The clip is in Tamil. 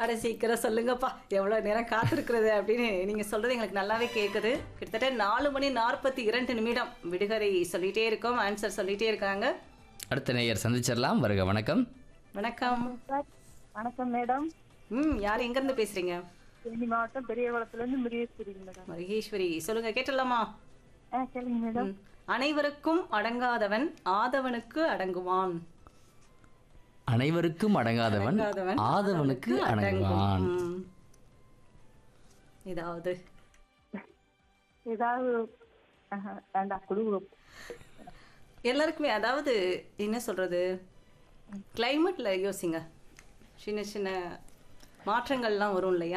அட சீக்கிரம் சொல்லுங்கப்பா எவ்வளோ நேரம் காத்திருக்கிறது அப்படின்னு நீங்கள் சொல்கிறது எங்களுக்கு நல்லாவே கேட்குது கிட்டத்தட்ட நாலு மணி நாற்பத்தி இரண்டு நிமிடம் விடுகதை சொல்லிகிட்டே இருக்கோம் ஆன்சர் சொல்லிகிட்டே இருக்காங்க அடுத்த நேயர் சந்திச்சிடலாம் வருக வணக்கம் வணக்கம் சார் வணக்கம் மேடம் ம் யார் எங்கேருந்து பேசுகிறீங்க தேனி மாவட்டம் பெரியகுளத்துலேருந்து முருகேஸ்வரிங்க மேடம் மகேஸ்வரி சொல்லுங்கள் கேட்டலாமா ஆ சரிங்க மேடம் ம். அனைவருக்கும் அடங்காதவன் ஆதவனுக்கு அடங்குவான் அனைவருக்கும் அடங்காதவன் அடங்காதவன் ஆதவனுக்கு அடங்குவான் ம். ஏதாவது ஏதாவது ஆஹா, வேண்டாம் குழு எல்லாருக்குமே அதாவது என்ன சொல்றது கிளைமேட்ல யோசிங்க சின்ன சின்ன மாற்றங்கள்லாம் வரும் இல்லையா